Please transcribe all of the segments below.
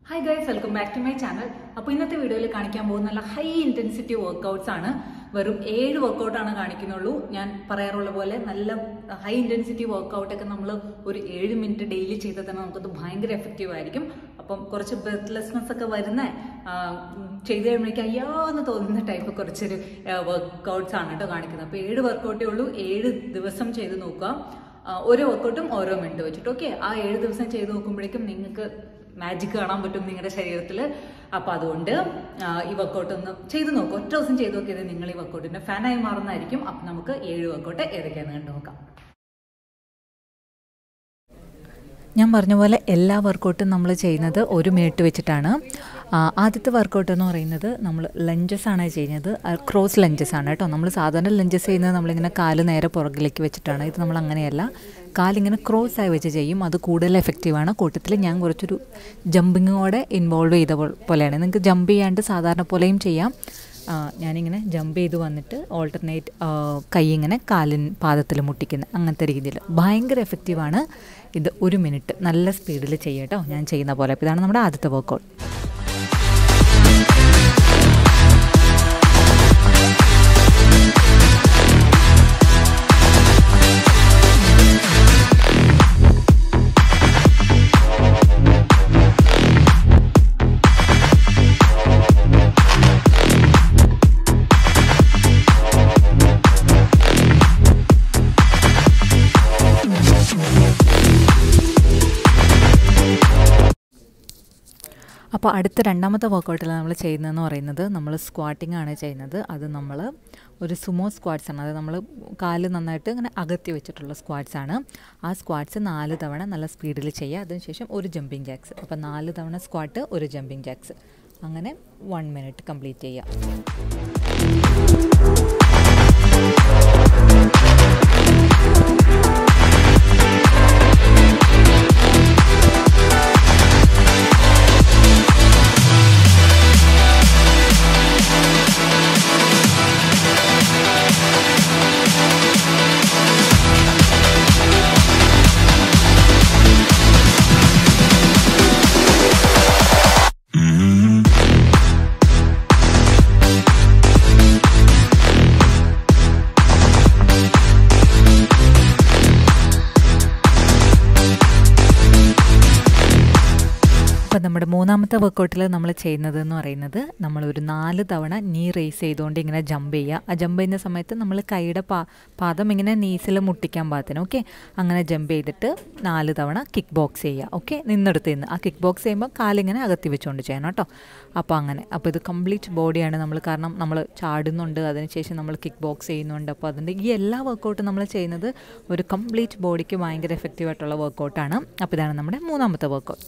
hi guys welcome back to my channel അപ്പോൾ ഇന്നത്തെ വീഡിയോയിൽ കാണിക്കാൻ പോകുന്ന നല്ല ഹൈ ഇന്റൻസിറ്റി വർക്കൗട്ട്സ് ആണ് വെറും ഏഴ് വർക്കൗട്ടാണ് കാണിക്കുന്നുള്ളൂ ഞാൻ പറയാറുള്ള പോലെ നല്ല ഹൈ ഇന്റൻസിറ്റി വർക്കൗട്ട് ഒക്കെ നമ്മൾ ഒരു ഏഴ് മിനിറ്റ് ഡെയിലി ചെയ്താൽ തന്നെ നമുക്കത് ഭയങ്കര എഫക്റ്റീവ് ആയിരിക്കും അപ്പം കുറച്ച് ബ്രെത്ത്ലെസ്നെസ് ഒക്കെ വരുന്ന ആ, ഉം, ചെയ്ത് കഴിയുമ്പോഴേക്കും അയ്യോ എന്ന് തോന്നുന്ന ടൈപ്പ് കുറച്ചൊരു വർക്കൗട്ട്സ് ആണ് കേട്ടോ കാണിക്കുന്നത് അപ്പോൾ ഏഴ് വർക്കൗട്ടേ ഉള്ളൂ ഏഴ് ദിവസം ചെയ്ത് നോക്കുക ആ, ഓരോ വർക്കൗട്ടും ഓരോ മിനിറ്റ് വെച്ചിട്ട് ഓക്കെ ആ ഏഴ് ദിവസം ചെയ്ത് നോക്കുമ്പോഴേക്കും നിങ്ങൾക്ക് മാജിക് കാണാൻ പറ്റും നിങ്ങളുടെ ശരീരത്തിൽ അപ്പം അതുകൊണ്ട് ആ, ഈ വർക്കൗട്ട് ഒന്ന് ചെയ്ത് നോക്കും ഒറ്റ ദിവസം ചെയ്ത് നോക്കിയത് നിങ്ങൾ ഈ വർക്കൗട്ടിന്റെ ഫാനായി മാറുന്നതായിരിക്കും അപ്പം നമുക്ക് ഏഴ് വർക്കൗട്ട് ഏതൊക്കെയാണെന്ന് കണ്ടു നോക്കാം ഞാൻ പറഞ്ഞ പോലെ എല്ലാ വർക്കൗട്ടും നമ്മൾ ചെയ്യുന്നത് ഒരു മിനിറ്റ് വെച്ചിട്ടാണ് ആ, ആദ്യത്തെ വർക്കൗട്ട് എന്ന് പറയുന്നത് നമ്മൾ ലഞ്ചസ് ആണ് ചെയ്യുന്നത് ക്രോസ് ലഞ്ചസ് ആണ് കേട്ടോ നമ്മൾ സാധാരണ ലഞ്ചസ് ചെയ്യുന്നത് നമ്മളിങ്ങനെ കാല് നേരെ പുറകിലേക്ക് വെച്ചിട്ടാണ് ഇത് നമ്മൾ അങ്ങനെയല്ല കാലിങ്ങനെ ക്രോസ് ആയി വെച്ച് ചെയ്യും അത് കൂടുതൽ എഫക്റ്റീവാണ് കൂട്ടത്തിൽ ഞാൻ കുറച്ചൊരു ജമ്പിങ്ങോടെ ഇൻവോൾവ് ചെയ്ത പോ- പോലെയാണ് നിങ്ങൾക്ക് ജമ്പ് ചെയ്യാണ്ട് സാധാരണ പോലെയും ചെയ്യാം ആ, ഞാനിങ്ങനെ ജമ്പ് ചെയ്ത് വന്നിട്ട് ഓൾട്ടർനേറ്റ് കൈ ഇങ്ങനെ കാലിൻ പാദത്തിൽ മുട്ടിക്കുന്ന അങ്ങനത്തെ രീതിയിൽ ഭയങ്കര എഫക്റ്റീവാണ് ഇത് ഒരു മിനിറ്റ് നല്ല സ്പീഡിൽ ചെയ്യട്ടോ ഞാൻ ചെയ്യുന്ന പോലെ അപ്പോൾ ഇതാണ് നമ്മുടെ ആദ്യത്തെ വർക്കൗട്ട് അപ്പോൾ അടുത്ത രണ്ടാമത്തെ വർക്കൗട്ടിൽ നമ്മൾ ചെയ്യുന്നതെന്ന് പറയുന്നത് നമ്മൾ സ്ക്വാട്ടിംഗ് ആണ് ചെയ്യുന്നത് അത് നമ്മൾ ഒരു സുമോ സ്ക്വാട്സ് ആണ് അത് നമ്മൾ കാല് നന്നായിട്ട് ഇങ്ങനെ അകത്തി വെച്ചിട്ടുള്ള സ്ക്വാട്സ് ആണ് ആ സ്ക്വാട്സ് നാല് തവണ നല്ല സ്പീഡിൽ ചെയ്യുക അതിനുശേഷം ഒരു ജമ്പിങ് ജാക്സ് അപ്പോൾ നാല് തവണ സ്ക്വാട്ട് ഒരു ജമ്പിങ് ജാക്സ് അങ്ങനെ വൺ മിനിറ്റ് കംപ്ലീറ്റ് ചെയ്യുക അപ്പോൾ നമ്മുടെ മൂന്നാമത്തെ വർക്കൗട്ടിൽ നമ്മൾ ചെയ്യുന്നത് എന്ന് പറയുന്നത് നമ്മൾ ഒരു നാല് തവണ നീ റേസ് ചെയ്തുകൊണ്ട് ഇങ്ങനെ ജമ്പ് ചെയ്യുക ആ ജമ്പ് ചെയ്യുന്ന സമയത്ത് നമ്മൾ കൈയുടെ പാ പാദം ഇങ്ങനെ നീസിൽ മുട്ടിക്കാൻ പാകത്തിന് ഓക്കെ അങ്ങനെ ജമ്പ് ചെയ്തിട്ട് നാല് തവണ കിക്ക് ബോക്സ് ചെയ്യുക ഓക്കെ നിന്നെടുത്ത് നിന്ന് ആ കിക്ക് ബോക്സ് ചെയ്യുമ്പോൾ കാലിങ്ങനെ അകത്തി വെച്ചുകൊണ്ട് ചെയ്യണം കേട്ടോ അപ്പോൾ അങ്ങനെ അപ്പോൾ ഇത് കംപ്ലീറ്റ് ബോഡിയാണ് നമ്മൾ കാരണം നമ്മൾ ചാടുന്നുണ്ട് അതിനുശേഷം നമ്മൾ കിക്ക് ബോക്സ് ചെയ്യുന്നുണ്ട് അപ്പോൾ അതിൻ്റെ ഈ എല്ലാ വർക്കൗട്ടും നമ്മൾ ചെയ്യുന്നത് ഒരു കംപ്ലീറ്റ് ബോഡിക്ക് ഭയങ്കര എഫക്റ്റീവ് ആയിട്ടുള്ള വർക്കൗട്ടാണ് അപ്പോൾ ഇതാണ് നമ്മുടെ മൂന്നാമത്തെ വർക്കൗട്ട്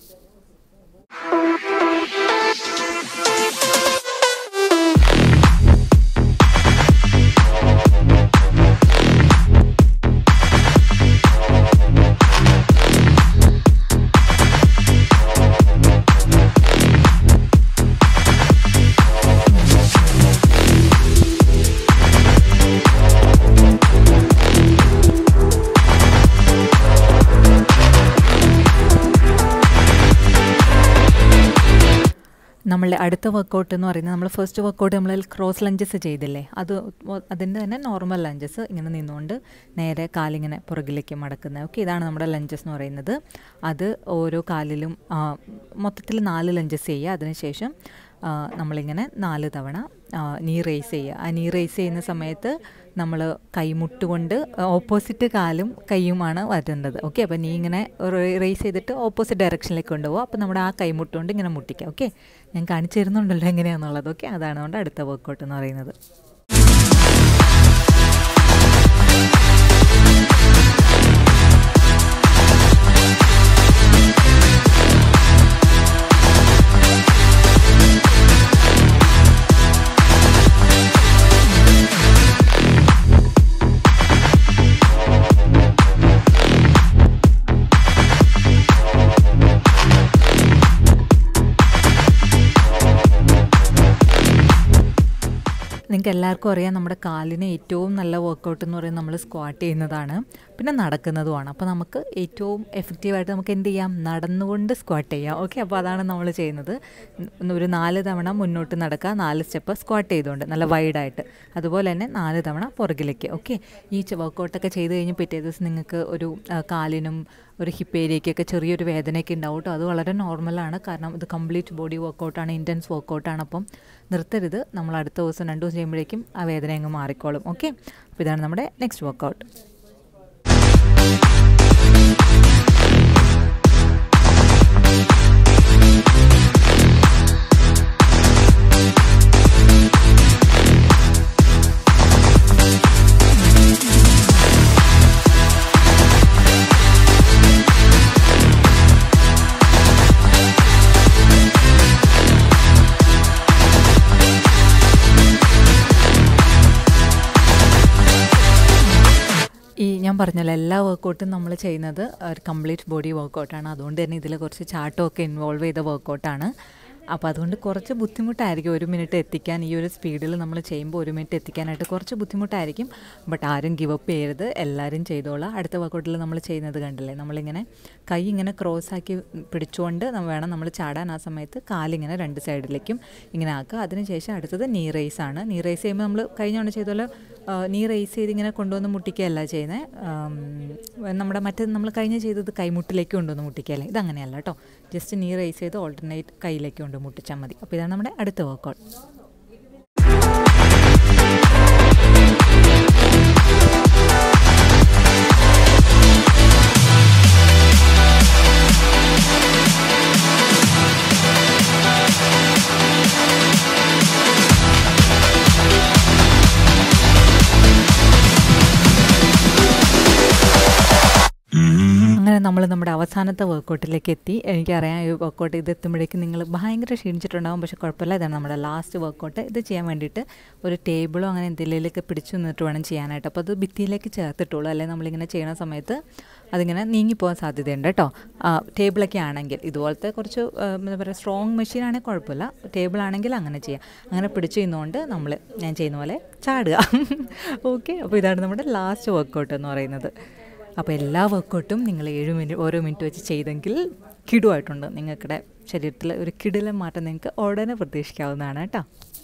നമ്മളുടെ അടുത്ത വർക്കൗട്ട് എന്ന് പറയുന്നത് നമ്മൾ ഫസ്റ്റ് വർക്കൗട്ട് നമ്മൾ ക്രോസ് ലഞ്ചസ് ചെയ്തില്ലേ അത് വ- അതിൻ്റെ തന്നെ നോർമൽ ലഞ്ചസ് ഇങ്ങനെ നിന്നുകൊണ്ട് നേരെ കാലിങ്ങനെ പുറകിലേക്ക് മടക്കുന്നത് ഓക്കെ ഇതാണ് നമ്മുടെ ലഞ്ചസ് എന്ന് പറയുന്നത് അത് ഓരോ കാലിലും ആ, മൊത്തത്തിൽ നാല് ലഞ്ചസ് ചെയ്യുക അതിനുശേഷം ആ, നമ്മളിങ്ങനെ നാല് തവണ ആ, നീ റേസ് ചെയ്യുക ആ നീ റേസ് ചെയ്യുന്ന സമയത്ത് നമ്മൾ കൈമുട്ടുകൊണ്ട് ഓപ്പോസിറ്റ് കാലും കൈയുമാണ് വരുന്നത് ഓക്കെ അപ്പോൾ നീ ഇങ്ങനെ റേസ് ചെയ്തിട്ട് ഓപ്പോസിറ്റ് ഡയറക്ഷനിലേക്ക് കൊണ്ടുപോകുക അപ്പോൾ നമ്മുടെ ആ കൈമുട്ടുകൊണ്ട് ഇങ്ങനെ മുട്ടിക്കുക ഓക്കെ ഞാൻ കാണിച്ചു തരുന്നുണ്ടല്ലോ എങ്ങനെയാണെന്നുള്ളത് ഓക്കെ അതാണ് നമ്മുടെ അടുത്ത വർക്കൗട്ട് എന്ന് പറയുന്നത് നിങ്ങൾക്ക് എല്ലാവർക്കും അറിയാം നമ്മുടെ കാലിന് ഏറ്റവും നല്ല വർക്കൗട്ട് എന്ന് പറയുന്നത് നമ്മൾ സ്ക്വാട്ട് ചെയ്യുന്നതാണ് പിന്നെ നടക്കുന്നതുമാണ് അപ്പോൾ നമുക്ക് ഏറ്റവും എഫക്റ്റീവായിട്ട് നമുക്ക് എന്ത് ചെയ്യാം നടന്നുകൊണ്ട് സ്ക്വാട്ട് ചെയ്യാം ഓക്കെ അപ്പോൾ അതാണ് നമ്മൾ ചെയ്യുന്നത് ഒരു നാല് തവണ മുന്നോട്ട് നടക്കുക നാല് സ്റ്റെപ്പ് സ്ക്വാട്ട് ചെയ്തുകൊണ്ട് നല്ല വൈഡായിട്ട് അതുപോലെ തന്നെ നാല് തവണ പുറകിലേക്ക് ഓക്കെ ഈ വർക്കൗട്ടൊക്കെ ചെയ്ത് കഴിഞ്ഞ് പിറ്റേ ദിവസം നിങ്ങൾക്ക് ഒരു ആ, കാലിനും ഒരു ഹിപ്പ് ഏരിയയ്ക്കൊക്കെ ചെറിയൊരു വേദനയൊക്കെ ഉണ്ടാവും കേട്ടോ അത് വളരെ നോർമലാണ് കാരണം ഇത് കംപ്ലീറ്റ് ബോഡി വർക്കൗട്ടാണ് ഇൻറ്റൻസ് വർക്കൗട്ടാണ് അപ്പം നിർത്തരുത് നമ്മൾ അടുത്ത ദിവസം രണ്ട് ദിവസം ചെയ്യുമ്പോഴേക്കും ആ വേദന അങ്ങ് മാറിക്കോളും ഓക്കെ അപ്പോൾ ഇതാണ് നമ്മുടെ നെക്സ്റ്റ് വർക്കൗട്ട് ഈ ഞാൻ പറഞ്ഞല്ലോ എല്ലാ വർക്കൗട്ടും നമ്മൾ ചെയ്യുന്നത് ഒരു കംപ്ലീറ്റ് ബോഡി വർക്കൗട്ടാണ് അതുകൊണ്ട് തന്നെ ഇതിൽ കുറച്ച് ചാട്ടമൊക്കെ ഇൻവോൾവ് ചെയ്ത വർക്കൗട്ടാണ് അപ്പോൾ അതുകൊണ്ട് കുറച്ച് ബുദ്ധിമുട്ടായിരിക്കും ഒരു മിനിറ്റ് എത്തിക്കാൻ ഈ ഒരു സ്പീഡിൽ നമ്മൾ ചെയ്യുമ്പോൾ ഒരു മിനിറ്റ് എത്തിക്കാനായിട്ട് കുറച്ച് ബുദ്ധിമുട്ടായിരിക്കും ബട്ട് ആരും ഗിവ് അപ്പ് ചെയ്യരുത് എല്ലാവരും ചെയ്തോളാം അടുത്ത വർക്കൗട്ടിൽ നമ്മൾ ചെയ്യുന്നത് കണ്ടില്ലേ നമ്മളിങ്ങനെ കൈ ഇങ്ങനെ ക്രോസ് ആക്കി പിടിച്ചുകൊണ്ട് നമ്മ- വേണം നമ്മൾ ചാടാൻ ആ സമയത്ത് കാലിങ്ങനെ രണ്ട് സൈഡിലേക്കും ഇങ്ങനെ ആക്കുക അതിനുശേഷം അടുത്തത് നീ റേസ് ആണ് നീ റേസ് ചെയ്യുമ്പോൾ നമ്മൾ കഴിഞ്ഞ തവണ ചെയ്ത പോലെ ആ, നീ റേസ് ചെയ്ത് ഇങ്ങനെ കൊണ്ടുവന്ന് മുട്ടിക്കുകയല്ല ചെയ്യുന്നത് നമ്മുടെ മറ്റേത് നമ്മൾ കഴിഞ്ഞ ചെയ്തത് കൈമുട്ടിലേക്ക് കൊണ്ടുവന്ന് മുട്ടിക്കുകയല്ലേ ഇതങ്ങനെയല്ല കേട്ടോ ജസ്റ്റ് നീ റേസ് ചെയ്ത് ഓൾട്ടർനേറ്റ് കയ്യിലേക്ക് കൊണ്ട് മുട്ടിച്ചാൽ മതി അപ്പോൾ ഇതാണ് നമ്മുടെ അടുത്ത വർക്കൗട്ട് അങ്ങനെ നമ്മൾ നമ്മുടെ അവസാനത്തെ വർക്കൗട്ടിലേക്ക് എത്തി എനിക്കറിയാം ഈ വർക്കൗട്ട് ഇത് എത്തുമ്പോഴേക്കും നിങ്ങൾ ഭയങ്കര ക്ഷീണിച്ചിട്ടുണ്ടാകും പക്ഷേ കുഴപ്പമില്ല ഇതാണ് നമ്മുടെ ലാസ്റ്റ് വർക്കൗട്ട് ഇത് ചെയ്യാൻ വേണ്ടിയിട്ട് ഒരു ടേബിളോ അങ്ങനെ എന്തെങ്കിലുമൊക്കെ പിടിച്ചു നിന്നിട്ട് വേണം ചെയ്യാനായിട്ട് അപ്പോൾ അത് ഭിത്തിയിലേക്ക് ചേർത്തിട്ടുള്ളൂ അല്ലെങ്കിൽ നമ്മളിങ്ങനെ ചെയ്യുന്ന സമയത്ത് അതിങ്ങനെ നീങ്ങിപ്പോകാൻ സാധ്യതയുണ്ട് കേട്ടോ ആ, ടേബിളൊക്കെ ആണെങ്കിൽ ഇതുപോലത്തെ കുറച്ച് ആ, എന്താ പറയുക സ്ട്രോങ് മെഷീൻ ആണെങ്കിൽ കുഴപ്പമില്ല ടേബിൾ ആണെങ്കിൽ അങ്ങനെ ചെയ്യാം അങ്ങനെ പിടിച്ചു ചെയ്യുന്നതുകൊണ്ട് നമ്മൾ ഞാൻ ചെയ്യുന്ന പോലെ ചാടുക ഓക്കെ അപ്പോൾ ഇതാണ് നമ്മുടെ ലാസ്റ്റ് വർക്കൗട്ട് എന്ന് പറയുന്നത് അപ്പോൾ എല്ലാ വർക്കൗട്ടും നിങ്ങൾ ഏഴ് മിനിറ്റ് ഓരോ മിനിറ്റ് വെച്ച് ചെയ്തെങ്കിൽ കിടുവായിട്ടുണ്ട് നിങ്ങൾക്കിടെ ശരീരത്തിൽ ഒരു കിടിലം മാറ്റം നിങ്ങൾക്ക് ഉടനെ പ്രതീക്ഷിക്കാവുന്നതാണ് കേട്ടോ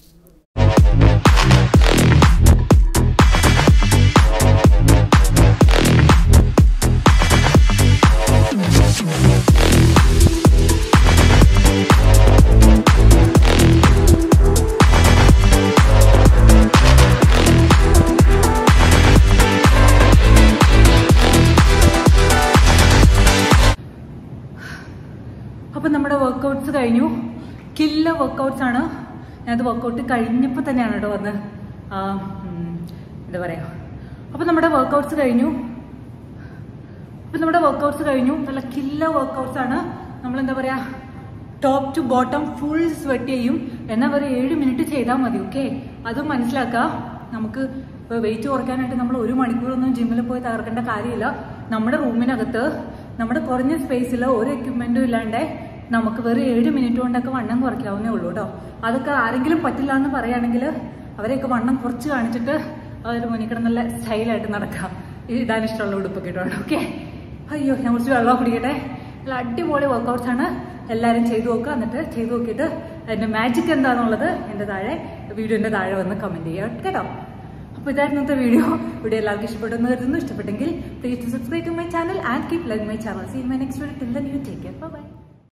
അപ്പൊ നമ്മുടെ വർക്കൗട്ട്സ് കഴിഞ്ഞു കില്ല വർക്കൗട്ട്സ് ആണ് ഞാനത് വർക്കൗട്ട് കഴിഞ്ഞപ്പോൾ തന്നെയാണ് കേട്ടോ വന്ന് ആ, ഉം, എന്താ പറയാ അപ്പൊ നമ്മുടെ വർക്കൗട്ട്സ് കഴിഞ്ഞു അപ്പൊ നമ്മുടെ വർക്കൗട്ട്സ് കഴിഞ്ഞു നല്ല കില്ല വർക്കൗട്ട്സ് ആണ് നമ്മൾ എന്താ പറയാ top to bottom full sweat ചെയ്യും എന്നാൽ ഒരു ഏഴ് മിനിറ്റ് ചെയ്താൽ മതി ഓക്കെ അതും മനസ്സിലാക്കുക നമുക്ക് വെയിറ്റ് കുറയ്ക്കാനായിട്ട് നമ്മൾ ഒരു മണിക്കൂറൊന്നും ജിമ്മിൽ പോയി തകർക്കേണ്ട കാര്യമില്ല നമ്മുടെ റൂമിനകത്ത് നമ്മുടെ കുറഞ്ഞ സ്പേസിൽ ഒരു എക്യുപ്മെന്റും ഇല്ലാണ്ട് നമുക്ക് വെറും ഏഴ് മിനിറ്റ് കൊണ്ടൊക്കെ വണ്ണം കുറയ്ക്കാവുന്നേ ഉള്ളൂ കേട്ടോ അതൊക്കെ ആരെങ്കിലും പറ്റില്ല എന്ന് പറയുകയാണെങ്കിൽ അവരെയൊക്കെ വണ്ണം കുറച്ച് കാണിച്ചിട്ട് അവർ മുന്നിൽ കിടന്ന് നല്ല സ്റ്റൈലായിട്ട് നടക്കാം ഇടാൻ ഇഷ്ടമുള്ള ഉടുപ്പൊക്കെ ഇട്ടുകൊണ്ട് ഓക്കെ അയ്യോ ഞാൻ കുറച്ച് വെള്ളം കുടിക്കട്ടെ നല്ല അടിപൊളി വർക്കൗട്ട്സ് ആണ് എല്ലാവരും ചെയ്തു നോക്കുക എന്നിട്ട് ചെയ്തു നോക്കിയിട്ട് അതിന്റെ മാജിക് എന്താണെന്നുള്ളത് എൻ്റെ താഴെ വീഡിയോന്റെ താഴെ വന്ന് കമന്റ് ചെയ്യുക കേട്ടോ അപ്പോൾ ഇതായിരുന്നു ഇന്നത്തെ വീഡിയോ വീഡിയോ എല്ലാവർക്കും ഇഷ്ടപ്പെട്ടെന്ന് കരുതുന്നു ഇഷ്ടപ്പെട്ടെങ്കിൽ please subscribe to my channel and keep like my channel see my next video till then you take care by